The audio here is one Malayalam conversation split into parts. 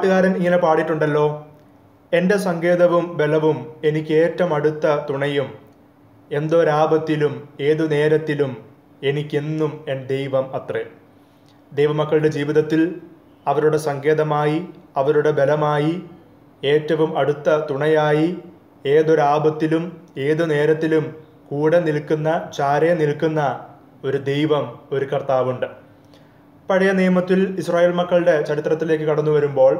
പാട്ടുകാരൻ ഇങ്ങനെ പാടിയിട്ടുണ്ടല്ലോ എൻ്റെ സങ്കേതവും ബലവും എനിക്ക് ഏറ്റവും അടുത്ത തുണയും എന്തൊരാപത്തിലും ഏതു നേരത്തിലും എനിക്കെന്നും എൻ ദൈവം അത്രേ ദൈവമക്കളുടെ ജീവിതത്തിൽ അവരുടെ സങ്കേതമായി അവരുടെ ബലമായി ഏറ്റവും അടുത്ത തുണയായി ഏതൊരാപത്തിലും ഏതു നേരത്തിലും കൂടെ നിൽക്കുന്ന ചാരെ നിൽക്കുന്ന ഒരു ദൈവം ഒരു കർത്താവുണ്ട് പഴയ നിയമത്തിൽ ഇസ്രായേൽ മക്കളുടെ ചരിത്രത്തിലേക്ക് കടന്നു വരുമ്പോൾ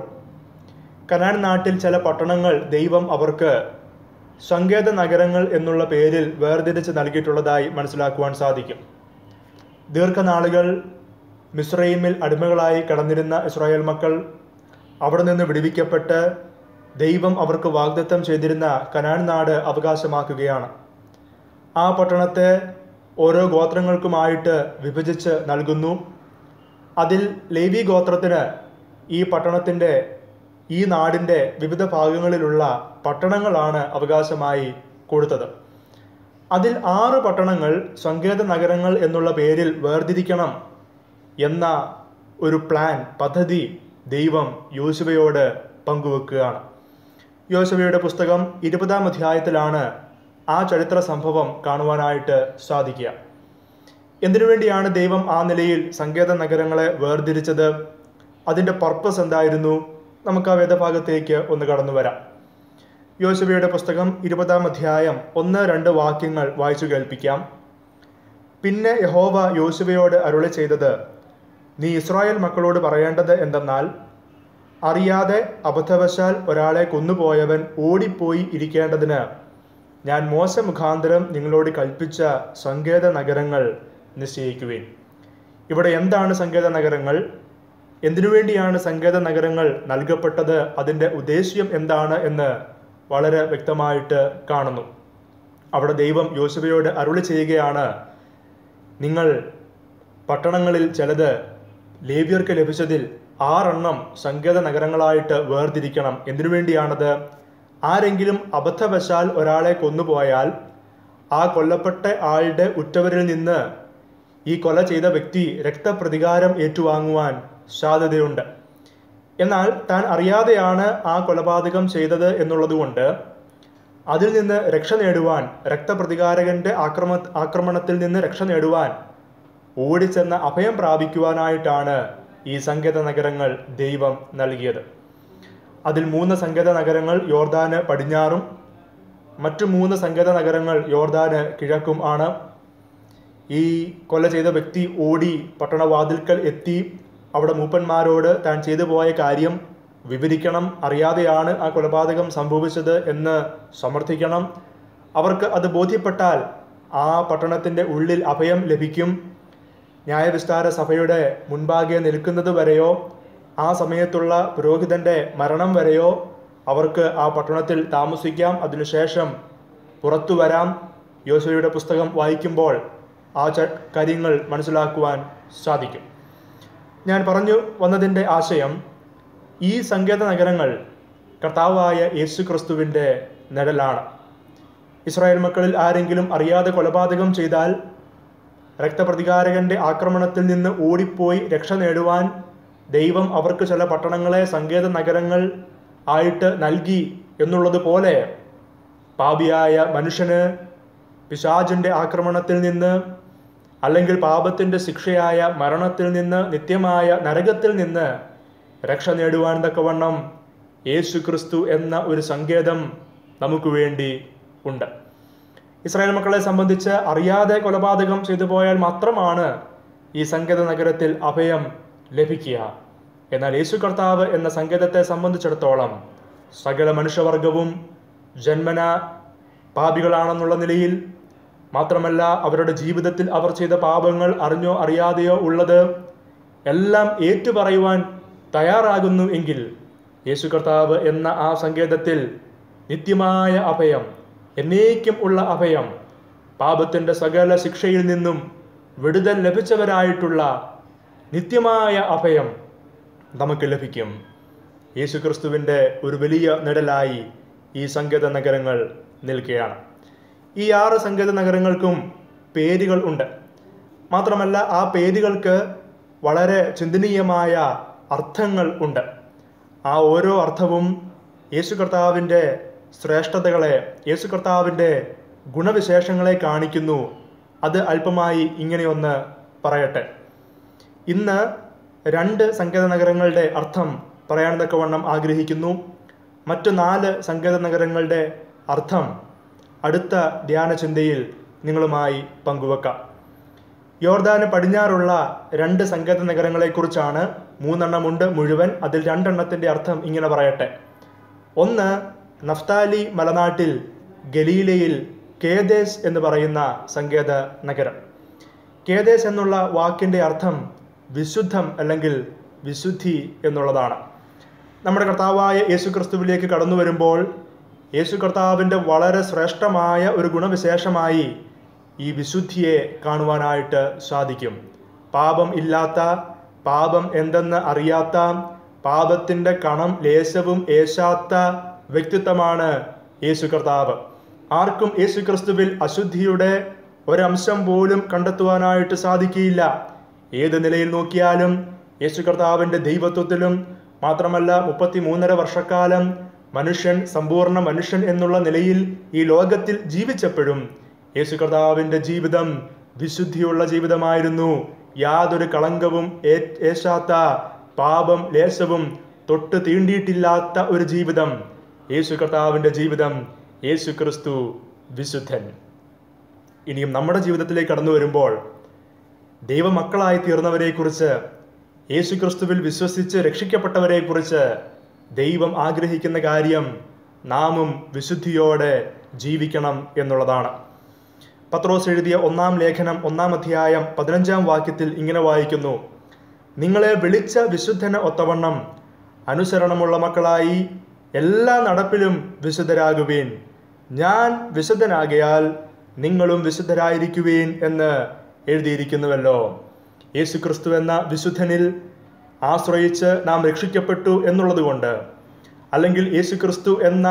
കനാൻ നാട്ടിൽ ചില പട്ടണങ്ങൾ ദൈവം അവർക്ക് സങ്കേത നഗരങ്ങൾ എന്നുള്ള പേരിൽ വേർതിരിച്ച് നൽകിയിട്ടുള്ളതായി മനസ്സിലാക്കുവാൻ സാധിക്കും ദീർഘനാളുകൾ മിസ്രൈമിൽ അടിമകളായി കടന്നിരുന്ന ഇസ്രായേൽ മക്കൾ അവിടെ നിന്ന് വിടുവിക്കപ്പെട്ട് ദൈവം അവർക്ക് വാഗ്ദത്തം ചെയ്തിരുന്ന കനാൻ നാട് അവകാശമാക്കുകയാണ് ആ പട്ടണത്തെ ഓരോ ഗോത്രങ്ങൾക്കുമായിട്ട് വിഭജിച്ച് നൽകുന്നു അതിൽ ലേവി ഗോത്രത്തിന് ഈ പട്ടണത്തിൻ്റെ ഈ നാടിൻ്റെ വിവിധ ഭാഗങ്ങളിലുള്ള പട്ടണങ്ങളാണ് അവകാശമായി കൊടുത്തത് അതിൽ ആറ് പട്ടണങ്ങൾ സങ്കേത നഗരങ്ങൾ എന്നുള്ള പേരിൽ വേർതിരിക്കണം എന്ന ഒരു പ്ലാൻ പദ്ധതി ദൈവം യോശുവയോട് പങ്കുവെക്കുകയാണ് യോശുവയുടെ പുസ്തകം ഇരുപതാം അധ്യായത്തിലാണ് ആ ചരിത്ര സംഭവം കാണുവാനായിട്ട് സാധിക്കുക എന്തിനു വേണ്ടിയാണ് ദൈവം ആ നിലയിൽ സങ്കേത നഗരങ്ങളെ വേർതിരിച്ചത് അതിൻ്റെ പർപ്പസ് എന്തായിരുന്നു നമുക്ക് ആ വേദഭാഗത്തേക്ക് ഒന്ന് കടന്നു വരാം യോശുവയുടെ പുസ്തകം ഇരുപതാം അധ്യായം ഒന്ന് രണ്ട് വാക്യങ്ങൾ വായിച്ചു കേൾപ്പിക്കാം പിന്നെ യഹോവ യോശുവയോട് അരുളി ചെയ്തത് നീ ഇസ്രായേൽ മക്കളോട് പറയേണ്ടത് എന്തെന്നാൽ അറിയാതെ അബദ്ധവശാൽ ഒരാളെ കൊന്നുപോയവൻ ഓടിപ്പോയി ഇരിക്കേണ്ടതിന് ഞാൻ മോശ മുഖാന്തരം നിങ്ങളോട് കൽപ്പിച്ച സങ്കേത നഗരങ്ങൾ നിശ്ചയിക്കുവിൻ ഇവിടെ എന്താണ് സങ്കേത നഗരങ്ങൾ എന്തിനു വേണ്ടിയാണ് സങ്കേത നഗരങ്ങൾ നൽകപ്പെട്ടത് അതിൻ്റെ ഉദ്ദേശ്യം എന്താണ് എന്ന് വളരെ വ്യക്തമായിട്ട് കാണുന്നു അവിടെ ദൈവം യോശുവയോട് അരുളി ചെയ്യുകയാണ് നിങ്ങൾ പട്ടണങ്ങളിൽ ചിലത് ലേവ്യർക്ക് ലഭിച്ചതിൽ ആറെണ്ണം സങ്കേത നഗരങ്ങളായിട്ട് വേർതിരിക്കണം എന്തിനു വേണ്ടിയാണത് ആരെങ്കിലും അബദ്ധവശാൽ ഒരാളെ കൊന്നുപോയാൽ ആ കൊല്ലപ്പെട്ട ആളുടെ ഉറ്റവരിൽ നിന്ന് ഈ കൊല ചെയ്ത വ്യക്തി രക്തപ്രതികാരം ഏറ്റുവാങ്ങുവാൻ സാധ്യതയുണ്ട് എന്നാൽ താൻ അറിയാതെയാണ് ആ കൊലപാതകം ചെയ്തത് എന്നുള്ളതുകൊണ്ട് അതിൽ നിന്ന് രക്ഷ നേടുവാൻ രക്തപ്രതികാരകന്റെ ആക്രമ ആക്രമണത്തിൽ നിന്ന് രക്ഷ നേടുവാൻ ഓടിച്ചെന്ന അഭയം പ്രാപിക്കുവാനായിട്ടാണ് ഈ സങ്കേത നഗരങ്ങൾ ദൈവം നൽകിയത് അതിൽ മൂന്ന് സങ്കേത നഗരങ്ങൾ യോർദാന് പടിഞ്ഞാറും മറ്റു മൂന്ന് സങ്കേത നഗരങ്ങൾ യോർദാന് കിഴക്കും ആണ് ഈ കൊല ചെയ്ത വ്യക്തി ഓടി പട്ടണവാതിൽക്കൽ എത്തി അവിടെ മൂപ്പന്മാരോട് താൻ ചെയ്തു പോയ കാര്യം വിവരിക്കണം അറിയാതെയാണ് ആ കൊലപാതകം സംഭവിച്ചത് എന്ന് സമർത്ഥിക്കണം അവർക്ക് അത് ബോധ്യപ്പെട്ടാൽ ആ പട്ടണത്തിൻ്റെ ഉള്ളിൽ അഭയം ലഭിക്കും ന്യായവിസ്താര സഭയുടെ മുൻപാകെ നിൽക്കുന്നത് വരെയോ ആ സമയത്തുള്ള പുരോഹിതന്റെ മരണം വരെയോ അവർക്ക് ആ പട്ടണത്തിൽ താമസിക്കാം അതിനുശേഷം പുറത്തു വരാം യോശുവയുടെ പുസ്തകം വായിക്കുമ്പോൾ ആ ച കാര്യങ്ങൾ മനസ്സിലാക്കുവാൻ സാധിക്കും ഞാൻ പറഞ്ഞു വന്നതിൻ്റെ ആശയം ഈ സങ്കേത നഗരങ്ങൾ കർത്താവായ യേശു ക്രിസ്തുവിൻ്റെ നിഴലാണ് ഇസ്രായേൽ മക്കളിൽ ആരെങ്കിലും അറിയാതെ കൊലപാതകം ചെയ്താൽ രക്തപ്രതികാരകന്റെ ആക്രമണത്തിൽ നിന്ന് ഓടിപ്പോയി രക്ഷ നേടുവാൻ ദൈവം അവർക്ക് ചില പട്ടണങ്ങളെ സങ്കേത നഗരങ്ങൾ ആയിട്ട് നൽകി എന്നുള്ളതുപോലെ പാപിയായ മനുഷ്യന് പിശാചിൻ്റെ ആക്രമണത്തിൽ നിന്ന് അല്ലെങ്കിൽ പാപത്തിൻ്റെ ശിക്ഷയായ മരണത്തിൽ നിന്ന് നിത്യമായ നരകത്തിൽ നിന്ന് രക്ഷ നേടുവാൻ തക്കവണ്ണം യേശു ക്രിസ്തു എന്ന ഒരു സങ്കേതം നമുക്ക് വേണ്ടി ഉണ്ട് ഇസ്രായേൽ മക്കളെ സംബന്ധിച്ച് അറിയാതെ കൊലപാതകം ചെയ്തു പോയാൽ മാത്രമാണ് ഈ സങ്കേത നഗരത്തിൽ അഭയം ലഭിക്കുക എന്നാൽ യേശു കർത്താവ് എന്ന സങ്കേതത്തെ സംബന്ധിച്ചിടത്തോളം സകല മനുഷ്യവർഗവും ജന്മന പാപികളാണെന്നുള്ള നിലയിൽ മാത്രമല്ല അവരുടെ ജീവിതത്തിൽ അവർ ചെയ്ത പാപങ്ങൾ അറിഞ്ഞോ അറിയാതെയോ ഉള്ളത് എല്ലാം ഏറ്റുപറയുവാൻ തയ്യാറാകുന്നു എങ്കിൽ യേശു കർത്താവ് എന്ന ആ സങ്കേതത്തിൽ നിത്യമായ അഭയം എന്നേക്കും ഉള്ള അഭയം പാപത്തിൻ്റെ സകല ശിക്ഷയിൽ നിന്നും വിടുതൽ ലഭിച്ചവരായിട്ടുള്ള നിത്യമായ അഭയം നമുക്ക് ലഭിക്കും യേശുക്രിസ്തുവിൻ്റെ ഒരു വലിയ നിഴലായി ഈ സങ്കേത നഗരങ്ങൾ നിൽക്കുകയാണ് ഈ ആറ് സങ്കേത നഗരങ്ങൾക്കും പേരുകൾ ഉണ്ട് മാത്രമല്ല ആ പേരുകൾക്ക് വളരെ ചിന്തനീയമായ അർത്ഥങ്ങൾ ഉണ്ട് ആ ഓരോ അർത്ഥവും യേശു കർത്താവിൻ്റെ ശ്രേഷ്ഠതകളെ യേശു കർത്താവിൻ്റെ ഗുണവിശേഷങ്ങളെ കാണിക്കുന്നു അത് അല്പമായി ഇങ്ങനെയൊന്ന് പറയട്ടെ ഇന്ന് രണ്ട് സങ്കേത നഗരങ്ങളുടെ അർത്ഥം പറയാൻ തക്കവണ്ണം ആഗ്രഹിക്കുന്നു മറ്റു നാല് സങ്കേത നഗരങ്ങളുടെ അർത്ഥം അടുത്ത ധ്യാനചിന്തയിൽ നിങ്ങളുമായി പങ്കുവെക്കാം യോർദാന് പടിഞ്ഞാറുള്ള രണ്ട് സങ്കേത നഗരങ്ങളെക്കുറിച്ചാണ് മൂന്നെണ്ണമുണ്ട് മുഴുവൻ അതിൽ രണ്ടെണ്ണത്തിൻ്റെ അർത്ഥം ഇങ്ങനെ പറയട്ടെ ഒന്ന് നഫ്താലി മലനാട്ടിൽ ഗലീലയിൽ കേദേസ് എന്ന് പറയുന്ന സങ്കേത നഗരം കേദേസ് എന്നുള്ള വാക്കിൻ്റെ അർത്ഥം വിശുദ്ധം അല്ലെങ്കിൽ വിശുദ്ധി എന്നുള്ളതാണ് നമ്മുടെ കർത്താവായ യേശു ക്രിസ്തുവിലേക്ക് കടന്നു വരുമ്പോൾ യേശു കർത്താവിൻ്റെ വളരെ ശ്രേഷ്ഠമായ ഒരു ഗുണവിശേഷമായി ഈ വിശുദ്ധിയെ കാണുവാനായിട്ട് സാധിക്കും പാപം ഇല്ലാത്ത പാപം എന്തെന്ന് അറിയാത്ത പാപത്തിൻ്റെ കണം ലേശവും ഏശാത്ത വ്യക്തിത്വമാണ് യേശു കർത്താവ് ആർക്കും യേശു ക്രിസ്തുവിൽ അശുദ്ധിയുടെ ഒരംശം പോലും കണ്ടെത്തുവാനായിട്ട് സാധിക്കുകയില്ല ഏത് നിലയിൽ നോക്കിയാലും യേശു കർത്താവിൻ്റെ ദൈവത്വത്തിലും മാത്രമല്ല മുപ്പത്തി മൂന്നര വർഷക്കാലം മനുഷ്യൻ സമ്പൂർണ്ണ മനുഷ്യൻ എന്നുള്ള നിലയിൽ ഈ ലോകത്തിൽ ജീവിച്ചപ്പോഴും യേശു കർത്താവിൻ്റെ ജീവിതം വിശുദ്ധിയുള്ള ജീവിതമായിരുന്നു യാതൊരു കളങ്കവും ഏ- ഏശാത്ത പാപം ലേശവും തൊട്ട് തീണ്ടിയിട്ടില്ലാത്ത ഒരു ജീവിതം യേശു കർത്താവിൻ്റെ ജീവിതം യേശു ക്രിസ്തു വിശുദ്ധൻ ഇനിയും നമ്മുടെ ജീവിതത്തിലേക്ക് കടന്നു വരുമ്പോൾ ദൈവമക്കളായി തീർന്നവരെക്കുറിച്ച് യേശു ക്രിസ്തുവിൽ വിശ്വസിച്ച് രക്ഷിക്കപ്പെട്ടവരെക്കുറിച്ച് ദൈവം ആഗ്രഹിക്കുന്ന കാര്യം നാമും വിശുദ്ധിയോടെ ജീവിക്കണം എന്നുള്ളതാണ് പത്രോസ് എഴുതിയ ഒന്നാം ലേഖനം ഒന്നാം അധ്യായം പതിനഞ്ചാം വാക്യത്തിൽ ഇങ്ങനെ വായിക്കുന്നു നിങ്ങളെ വിളിച്ച വിശുദ്ധന് ഒത്തവണ്ണം അനുസരണമുള്ള മക്കളായി എല്ലാ നടപ്പിലും വിശുദ്ധരാകുവീൻ ഞാൻ വിശുദ്ധനാകയാൽ നിങ്ങളും വിശുദ്ധരായിരിക്കുവീൻ എന്ന് എഴുതിയിരിക്കുന്നുവല്ലോ യേശു ക്രിസ്തു എന്ന വിശുദ്ധനിൽ ആശ്രയിച്ച് നാം രക്ഷിക്കപ്പെട്ടു എന്നുള്ളതുകൊണ്ട് അല്ലെങ്കിൽ യേശു ക്രിസ്തു എന്ന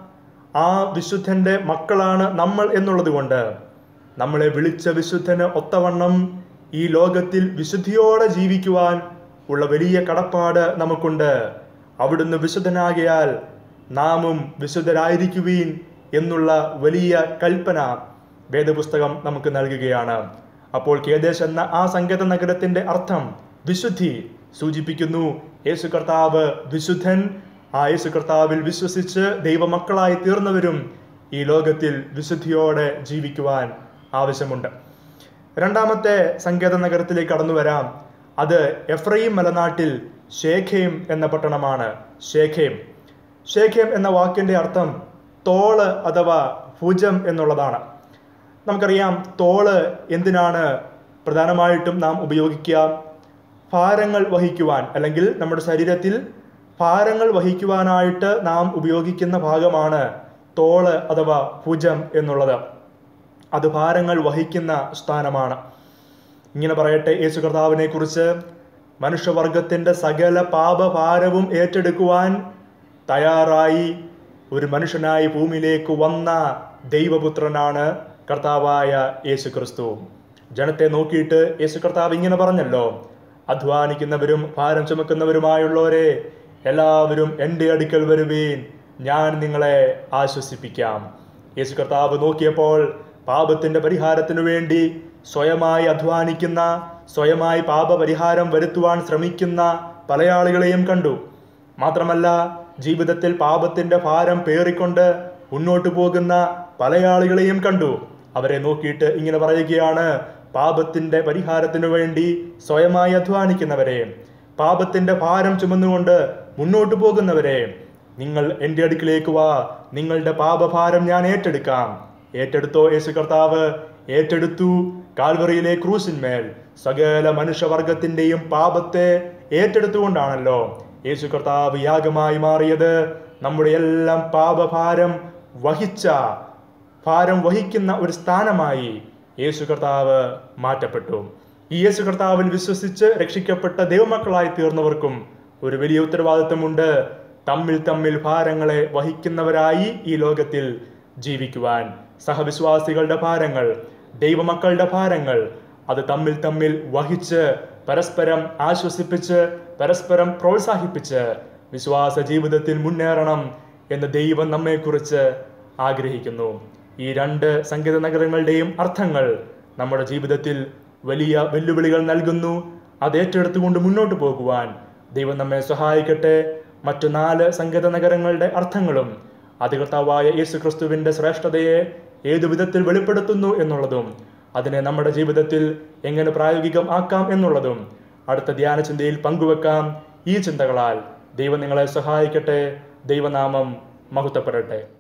ആ വിശുദ്ധന്റെ മക്കളാണ് നമ്മൾ എന്നുള്ളതുകൊണ്ട് നമ്മളെ വിളിച്ച വിശുദ്ധന് ഒത്തവണ്ണം ഈ ലോകത്തിൽ വിശുദ്ധിയോടെ ജീവിക്കുവാൻ ഉള്ള വലിയ കടപ്പാട് നമുക്കുണ്ട് അവിടുന്ന് വിശുദ്ധനാകിയാൽ നാമും വിശുദ്ധരായിരിക്കുവീൻ എന്നുള്ള വലിയ കൽപ്പന വേദപുസ്തകം നമുക്ക് നൽകുകയാണ് അപ്പോൾ കേദേശ് എന്ന ആ സങ്കേത നഗരത്തിന്റെ അർത്ഥം വിശുദ്ധി സൂചിപ്പിക്കുന്നു യേശു കർത്താവ് വിശുദ്ധൻ ആ യേശു കർത്താവിൽ വിശ്വസിച്ച് ദൈവമക്കളായി തീർന്നവരും ഈ ലോകത്തിൽ വിശുദ്ധിയോടെ ജീവിക്കുവാൻ ആവശ്യമുണ്ട് രണ്ടാമത്തെ സങ്കേത നഗരത്തിലേക്ക് കടന്നു വരാം അത് എഫ്രൈം മലനാട്ടിൽ ഷേഖേം എന്ന പട്ടണമാണ് ഷേഖേം ഷേഖേം എന്ന വാക്കിന്റെ അർത്ഥം തോള് അഥവാ ഭുജം എന്നുള്ളതാണ് നമുക്കറിയാം തോള് എന്തിനാണ് പ്രധാനമായിട്ടും നാം ഉപയോഗിക്കുക ഭാരങ്ങൾ വഹിക്കുവാൻ അല്ലെങ്കിൽ നമ്മുടെ ശരീരത്തിൽ ഭാരങ്ങൾ വഹിക്കുവാനായിട്ട് നാം ഉപയോഗിക്കുന്ന ഭാഗമാണ് തോള് അഥവാ ഭുജം എന്നുള്ളത് അത് ഭാരങ്ങൾ വഹിക്കുന്ന സ്ഥാനമാണ് ഇങ്ങനെ പറയട്ടെ യേശു കർത്താവിനെ കുറിച്ച് മനുഷ്യവർഗത്തിന്റെ സകല പാപഭാരവും ഏറ്റെടുക്കുവാൻ തയ്യാറായി ഒരു മനുഷ്യനായി ഭൂമിയിലേക്ക് വന്ന ദൈവപുത്രനാണ് കർത്താവായ യേശു ക്രിസ്തു ജനത്തെ നോക്കിയിട്ട് യേശു കർത്താവ് ഇങ്ങനെ പറഞ്ഞല്ലോ അധ്വാനിക്കുന്നവരും ഭാരം ചുമക്കുന്നവരുമായുള്ളവരെ എല്ലാവരും എൻ്റെ അടുക്കൽ വരുവീൻ ഞാൻ നിങ്ങളെ ആശ്വസിപ്പിക്കാം യേശു കർത്താവ് നോക്കിയപ്പോൾ പാപത്തിന്റെ പരിഹാരത്തിനു വേണ്ടി സ്വയമായി അധ്വാനിക്കുന്ന സ്വയമായി പാപപരിഹാരം വരുത്തുവാൻ ശ്രമിക്കുന്ന പല ആളുകളെയും കണ്ടു മാത്രമല്ല ജീവിതത്തിൽ പാപത്തിന്റെ ഭാരം പേറിക്കൊണ്ട് മുന്നോട്ട് പോകുന്ന പല ആളുകളെയും കണ്ടു അവരെ നോക്കിയിട്ട് ഇങ്ങനെ പറയുകയാണ് പാപത്തിന്റെ പരിഹാരത്തിനു വേണ്ടി സ്വയമായി അധ്വാനിക്കുന്നവരെ പാപത്തിന്റെ ഭാരം ചുമന്നുകൊണ്ട് മുന്നോട്ട് പോകുന്നവരെ നിങ്ങൾ എൻ്റെ അടുക്കിലേക്ക് വാ നിങ്ങളുടെ പാപഭാരം ഞാൻ ഏറ്റെടുക്കാം ഏറ്റെടുത്തോ യേശു കർത്താവ് ഏറ്റെടുത്തു കാൽവറിയിലെ ക്രൂസിന്മേൽ സകല മനുഷ്യവർഗത്തിന്റെയും പാപത്തെ ഏറ്റെടുത്തുകൊണ്ടാണല്ലോ യേശു കർത്താവ് യാഗമായി മാറിയത് നമ്മുടെ എല്ലാം പാപഭാരം വഹിച്ച ഭാരം വഹിക്കുന്ന ഒരു സ്ഥാനമായി യേശു കർത്താവ് മാറ്റപ്പെട്ടു ഈ യേശു കർത്താവിൽ വിശ്വസിച്ച് രക്ഷിക്കപ്പെട്ട ദൈവമക്കളായി തീർന്നവർക്കും ഒരു വലിയ ഉത്തരവാദിത്വമുണ്ട് തമ്മിൽ തമ്മിൽ ഭാരങ്ങളെ വഹിക്കുന്നവരായി ഈ ലോകത്തിൽ ജീവിക്കുവാൻ സഹവിശ്വാസികളുടെ ഭാരങ്ങൾ ദൈവമക്കളുടെ ഭാരങ്ങൾ അത് തമ്മിൽ തമ്മിൽ വഹിച്ച് പരസ്പരം ആശ്വസിപ്പിച്ച് പരസ്പരം പ്രോത്സാഹിപ്പിച്ച് വിശ്വാസ ജീവിതത്തിൽ മുന്നേറണം എന്ന് ദൈവം നമ്മെക്കുറിച്ച് ആഗ്രഹിക്കുന്നു ഈ രണ്ട് സംഗീത നഗരങ്ങളുടെയും അർത്ഥങ്ങൾ നമ്മുടെ ജീവിതത്തിൽ വലിയ വെല്ലുവിളികൾ നൽകുന്നു അത് ഏറ്റെടുത്തുകൊണ്ട് മുന്നോട്ട് പോകുവാൻ ദൈവം നമ്മെ സഹായിക്കട്ടെ മറ്റു നാല് സംഗീത നഗരങ്ങളുടെ അർത്ഥങ്ങളും അധികർത്താവായ യേശു ക്രിസ്തുവിന്റെ ശ്രേഷ്ഠതയെ ഏതു വിധത്തിൽ വെളിപ്പെടുത്തുന്നു എന്നുള്ളതും അതിനെ നമ്മുടെ ജീവിതത്തിൽ എങ്ങനെ പ്രായോഗികം ആക്കാം എന്നുള്ളതും അടുത്ത ധ്യാന ചിന്തയിൽ പങ്കുവെക്കാം ഈ ചിന്തകളാൽ ദൈവം നിങ്ങളെ സഹായിക്കട്ടെ ദൈവനാമം മഹത്വപ്പെടട്ടെ